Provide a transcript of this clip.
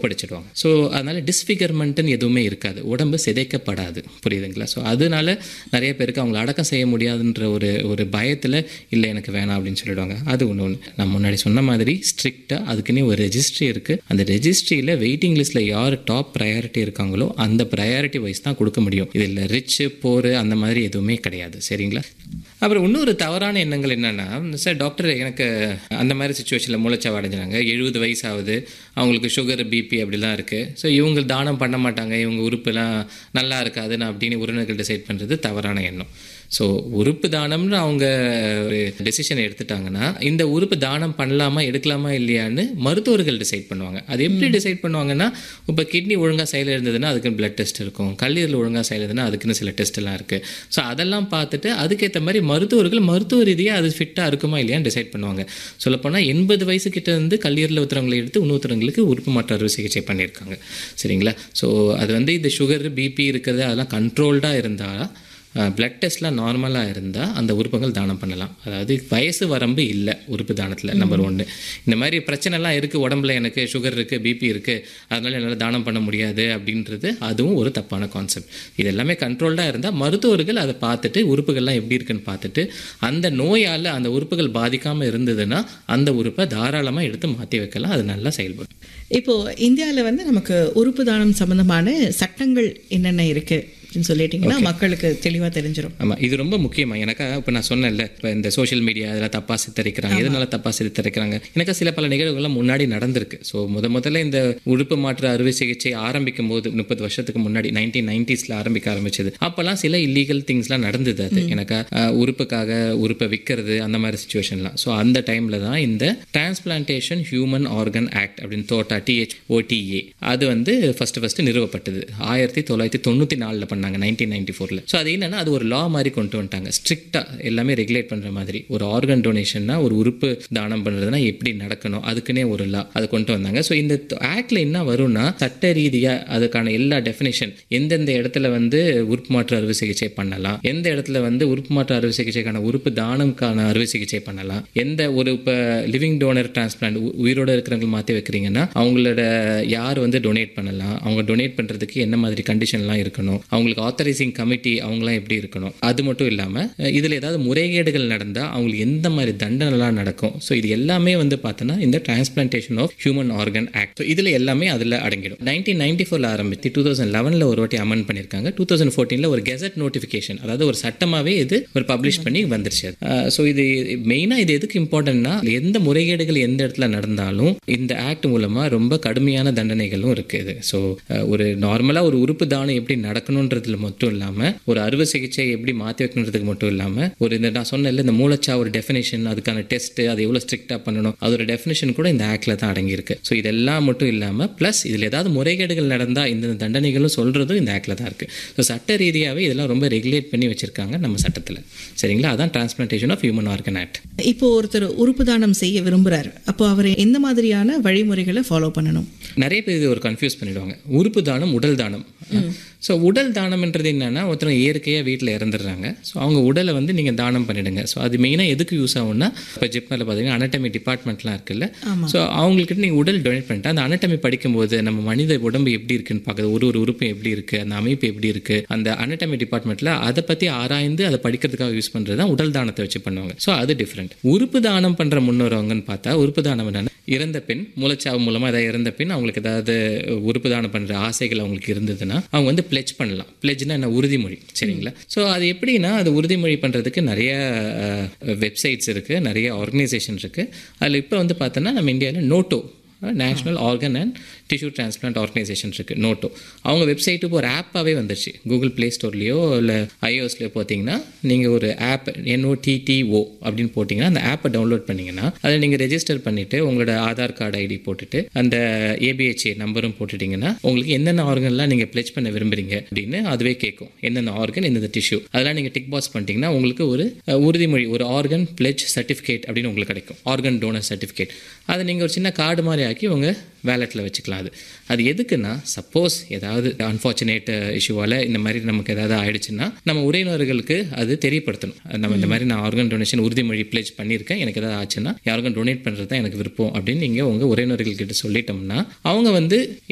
ஒப்படைச்சிடுவாங்க so அதனால டிஸ்ஃபிகர்மெண்ட்டுன்னு எதுவுமே இருக்காது உடம்பு சிதைக்கப்படாது புரியுதுங்களா ஸோ அதனால நிறைய பேருக்கு அவங்கள அடக்கம் செய்ய முடியாதுன்ற ஒரு ஒரு பயத்தில் இல்லை எனக்கு வேணாம் அப்படின்னு சொல்லிடுவாங்க அது ஒன்று ஒன்று நான் முன்னாடி சொன்ன மாதிரி ஸ்ட்ரிக்டாக அதுக்குன்னே ஒரு ரெஜிஸ்ட்ரி இருக்குது அந்த ரெஜிஸ்ட்ரியில் வெயிட்டிங் லிஸ்ட்டில் யார் டாப் ப்ரையாரிட்டி இருக்காங்களோ அந்த ப்ரையாரிட்டி வைஸ் தான் கொடுக்க முடியும் இதில் ரிச்சு போர் அந்த மாதிரி எதுவுமே கிடையாது சரிங்களா அப்புறம் இன்னொரு தவறான எண்ணங்கள் என்னென்னா சார் டாக்டர் எனக்கு அந்த மாதிரி சுச்சுவேஷனில் மூளைச்சாவு அடைஞ்சினாங்க எழுபது வயசு ஆகுது அவங்களுக்கு சுகர் பிபி அப்படிலாம் இருக்குது ஸோ இவங்க தானம் பண்ண மாட்டாங்க இவங்க உறுப்புலாம் நல்லா இருக்காதுன்னு அப்படின்னு உறவினர்கள் டிசைட் பண்ணுறது தவறான எண்ணம் ஸோ உறுப்பு தானம்னு அவங்க ஒரு டெசிஷன் எடுத்துட்டாங்கன்னா இந்த உறுப்பு தானம் பண்ணலாமா எடுக்கலாமா இல்லையான்னு மருத்துவர்கள் டிசைட் பண்ணுவாங்க அது எப்படி டிசைட் பண்ணுவாங்கன்னா இப்போ கிட்னி ஒழுங்காக செயல் இருந்ததுன்னா அதுக்கு பிளட் டெஸ்ட் இருக்கும் கல்லீரல் ஒழுங்காக செயல் இருந்ததுன்னா அதுக்குன்னு சில டெஸ்ட் எல்லாம் இருக்குது ஸோ அதெல்லாம் பார்த்துட்டு அதுக்கேற்ற மாதிரி மருத்துவர்கள் மருத்துவ ரீதியாக அது ஃபிட்டாக இருக்குமா இல்லையான்னு டிசைட் பண்ணுவாங்க சொல்லப்போனால் எண்பது வயசு கிட்ட இருந்து கல்லீரல் ஊத்துறவங்களை எடுத்து இன்னொருத்தவங்களுக்கு உறுப்பு மாற்று அறுவை சிகிச்சை பண்ணியிருக்காங்க சரிங்களா ஸோ அது வந்து இந்த சுகர் பிபி இருக்கிறது அதெல்லாம் கண்ட்ரோல்டாக இருந்தால் பிளட் டெஸ்ட்லாம் நார்மலாக இருந்தால் அந்த உறுப்புகள் தானம் பண்ணலாம் அதாவது வயசு வரம்பு இல்லை உறுப்பு தானத்தில் நம்பர் ஒன்று இந்த மாதிரி பிரச்சனைலாம் இருக்குது உடம்புல எனக்கு சுகர் இருக்குது பிபி இருக்குது அதனால் என்னால் தானம் பண்ண முடியாது அப்படின்றது அதுவும் ஒரு தப்பான கான்செப்ட் இது எல்லாமே கண்ட்ரோல்டாக இருந்தால் மருத்துவர்கள் அதை பார்த்துட்டு உறுப்புகள்லாம் எப்படி இருக்குன்னு பார்த்துட்டு அந்த நோயால் அந்த உறுப்புகள் பாதிக்காமல் இருந்ததுன்னா அந்த உறுப்பை தாராளமாக எடுத்து மாற்றி வைக்கலாம் அது நல்லா செயல்படும் இப்போ இந்தியாவில் வந்து நமக்கு உறுப்பு தானம் சம்பந்தமான சட்டங்கள் என்னென்ன இருக்கு அப்படின்னு சொல்லிட்டீங்கன்னா மக்களுக்கு தெளிவாக தெரிஞ்சிடும் ஆமாம் இது ரொம்ப முக்கியமா எனக்கா இப்போ நான் சொன்னேன்ல இப்போ இந்த சோஷியல் மீடியா இதெல்லாம் தப்பாக சித்தரிக்கிறாங்க எதனால தப்பாக சித்தரிக்கிறாங்க எனக்கு சில பல நிகழ்வுகள்லாம் முன்னாடி நடந்திருக்கு ஸோ முத முதல்ல இந்த உறுப்பு மாற்று அறுவை சிகிச்சை ஆரம்பிக்கும் போது முப்பது வருஷத்துக்கு முன்னாடி நைன்டீன் நைன்டிஸில் ஆரம்பிக்க ஆரம்பிச்சது அப்போல்லாம் சில இல்லீகல் திங்ஸ்லாம் நடந்தது அது எனக்கு அஹ், உறுப்புக்காக உறுப்பை விற்கிறது அந்த மாதிரி சுச்சுவேஷன்லாம் ஸோ அந்த டைமில் தான் இந்த டிரான்ஸ்பிளான்டேஷன் ஹியூமன் ஆர்கன் ஆக்ட் அப்படின்னு தோட்டா டிஹெச் ஓடிஏ அது வந்து ஃபர்ஸ்ட் ஃபர்ஸ்ட் நிறுவப்பட்டது ஆயிரத்தி தொள்ளாயிரத்தி தொண்ணூற்றி நாலில் பண்ணாங்க நைன்டீன் நைன்டி ஃபோரில் ஸோ அது என்னன்னா அது ஒரு லா மாதிரி கொண்டு வந்துட்டாங்க ஸ்ட்ரிக்டாக எல்லாமே ரெகுலேட் பண்ணுற மாதிரி ஒரு ஆர்கன் டொனேஷன்னா ஒரு உறுப்பு தானம் பண்ணுறதுனா எப்படி நடக்கணும் அதுக்குன்னே ஒரு லா அது கொண்டு வந்தாங்க ஸோ இந்த ஆக்டில் என்ன வரும்னா சட்ட ரீதியாக அதுக்கான எல்லா டெஃபினேஷன் எந்தெந்த இடத்துல வந்து உறுப்பு மாற்று அறுவை சிகிச்சை பண்ணலாம் எந்த இடத்துல வந்து உறுப்பு மாற்று அறுவை சிகிச்சைக்கான உறுப்பு தானம்கான அறுவை சிகிச்சை பண்ணலாம் எந்த ஒரு இப்போ லிவிங் டோனர் டிரான்ஸ்பிளான்ட் உயிரோட இருக்கிறவங்க மாற்றி வைக்கிறீங்கன்னா அவங்களோட யார் வந்து டொனேட் பண்ணலாம் அவங்க டொனேட் பண்ணுறதுக்கு என்ன மாதிரி கண்டிஷன்லாம் இருக்கணும் அவங்களுக்கு ஆத்தரைசிங் கமிட்டி அவங்களாம் எப்படி இருக்கணும் அது மட்டும் இல்லாமல் இதில் ஏதாவது முறைகேடுகள் நடந்தால் அவங்களுக்கு எந்த மாதிரி தண்டனைலாம் நடக்கும் ஸோ இது எல்லாமே வந்து பார்த்தோன்னா இந்த transplantation of human organ act so இதில் எல்லாமே அதில் அடங்கிடும் நைன்டீன் நைன்டி ஃபோரில் ஆரம்பித்து டூ தௌசண்ட் லெவனில் ஒரு வாட்டி அமெண்ட் பண்ணியிருக்காங்க டூ தௌசண்ட் ஃபோர்டீனில் ஒரு கெசட் நோட்டிஃபிகேஷன் அதாவது ஒரு சட்டமாகவே இது ஒரு பப்ளிஷ் பண்ணி வந்துருச்சு ஸோ இது மெயினாக இது எதுக்கு இம்பார்ட்டன்ட்னா எந்த முறைகேடுகள் எந்த இடத்துல நடந்தாலும் இந்த ஆக்ட் மூலமாக ரொம்ப கடுமையான தண்டனைகளும் இருக்குது ஸோ ஒரு நார்மலாக ஒரு உறுப்பு தானம் எப்படி நடக்கணுன்றதுல மட்டும் இல்லாமல் ஒரு அறுவை சிகிச்சை எப்படி மாற்றி வைக்கணுன்றதுக்கு மட்டும் இல்லாமல் ஒரு இந்த நான் சொன்னேன்ல இந்த மூலச்சா ஒரு டெஃபினேஷன் அதுக்கான டெஸ்ட் அது எவ்வளோ ஸ்ட்ரிக்டாக பண்ணணும் அதோட டெஃபினேஷன் கூட இந்த ஆக்டில் தான் அடங்கியிருக்கு ஸோ இதெல்லாம் மட்டும் இல்லாமல் ப்ளஸ் இதில் ஏதாவது முறைகேடுகள் நடந்தால் இந்த தண்டனைகளும் சொல்கிறதும் இந்த ஆக்டில் தான் இருக்குது ஸோ சட்ட ரீதியாகவே இதெல்லாம் ரொம்ப ரெகுலேட் பண்ணி வச்சுருக்காங்க நம்ம சட்டத்தில் சரிங்களா அதான் transplantation of human organ act இப்போ ஒருத்தர் உறுப்பு தானம் செய்ய விரும்புறாரு அப்போ அவர் எந்த மாதிரியான வழிமுறைகளை ஃபாலோ பண்ணணும் நிறைய பேர் இது ஒரு கன்ஃபியூஸ் பண்ணிடுவாங்க உறுப்பு தானம் உடல் தானம் ஸோ உடல் தானம்ன்றது என்னன்னா ஒருத்தர் இயற்கையாக வீட்டில் இறந்துடுறாங்க ஸோ அவங்க உடலை வந்து நீங்கள் தானம் பண்ணிடுங்க ஸோ அது மெயினாக எதுக்கு யூஸ் ஆகும்னா இப்போ ஜிப்மரில் பார்த்தீங்கன்னா அனட்டமி டிபார்ட்மெண்ட்லாம் இருக்குல்ல ஸோ அவங்கக்கிட்ட நீங்கள் உடல் டொனேட் பண்ணிட்டு அந்த அனட்டமி படிக்கும்போது நம்ம மனித உடம்பு எப்படி இருக்குன்னு பார்க்குறது ஒரு ஒரு உறுப்பு எப்படி இருக்குது அந்த அமைப்பு எப்படி இருக்குது அந்த அனட்டமி டிபார்ட்மெண்ட்டில் அதை பற்றி ஆராய்ந்து அதை படிக்கிறதுக்காக யூஸ் பண்ணுறது தான் உடல் தானத்தை வச்சு பண்ணுவாங்க ஸோ அது டிஃப்ரெண்ட் உறுப்பு தானம் பண்ணுற முன்னோரவங்கன்னு பார்த்தா உறுப்பு தானம் என்னன்னா இறந்த பெண் மூலச்சாவு மூலமாக ஏதாவது இறந்த பெண் அவங்களுக்கு ஏதாவது உறுப்பு தானம் பண்ணுற ஆசைகள் அவங்களுக்கு இருந்ததுன்னா அவங்க வந்து பிளெஜ் பண்ணலாம் பிளெஜ்னா என்ன உறுதிமொழி சரிங்களா ஸோ அது எப்படின்னா அது உறுதிமொழி பண்ணுறதுக்கு நிறைய வெப்சைட்ஸ் இருக்குது நிறைய ஆர்கனைசேஷன் இருக்குது அதில் இப்போ வந்து பார்த்தோன்னா நம்ம இந்தியாவில் NOTTO national organ and tissue transplant organisation இருக்குது நோட்டோ அவங்க வெப்சைட்டுக்கு ஒரு ஆப்பாகவே வந்துருச்சு கூகுள் ப்ளே ஸ்டோர்லேயோ இல்லை ஐஓஸ்லேயோ பார்த்தீங்கன்னா நீங்கள் ஒரு ஆப் என்ஓடிடிஓ அப்படின்னு போட்டிங்கன்னா அந்த ஆப்பை டவுன்லோட் பண்ணிங்கன்னா அதில் நீங்கள் ரெஜிஸ்டர் பண்ணிவிட்டு உங்களோட ஆதார் கார்டு ஐடி போட்டுட்டு அந்த ஏபிஹெச்ஏ நம்பரும் போட்டுட்டிங்கன்னா உங்களுக்கு என்னென்ன ஆர்கன்லாம் நீங்கள் பிளெச் பண்ண விரும்புறீங்க அப்படின்னு அதுவே கேட்கும் எந்தெந்த ஆர்கன் எந்தெந்த டிஷ்யூ அதெல்லாம் நீங்கள் டிக் பாஸ் பண்ணிட்டீங்கன்னா உங்களுக்கு ஒரு அஹ், உறுதிமொழி ஒரு ஆர்கன் பிளெச் சர்டிஃபிகேட் அப்படின்னு உங்களுக்கு கிடைக்கும் ஆர்கன் டோனர் சர்டிஃபிகேட் அதை நீங்கள் ஒரு சின்ன கார்டு மாதிரி ஆக்கி உங்கள் வேலெட்டில் வச்சுக்கலாம் அது அது எதுக்குன்னா சப்போஸ் ஏதாவது அன்ஃபார்ச்சுனேட் இஷ்யூவால் இந்த மாதிரி நமக்கு ஏதாவது ஆயிடுச்சுன்னா நம்ம உறவினர்களுக்கு அது தெரியப்படுத்தணும் அது நம்ம இந்த மாதிரி நான் ஆர்கன் டொனேஷன் உறுதிமொழி பிளேஜ் பண்ணியிருக்கேன் எனக்கு ஏதாவது ஆச்சுன்னா யாருக்கும் டொனேட் பண்ணுறது தான் எனக்கு விருப்பம் அப்படின்னு நீங்கள் உங்கள் உறவினர்கள் கிட்ட சொல்லிட்டோம்னா அவங்க வந்து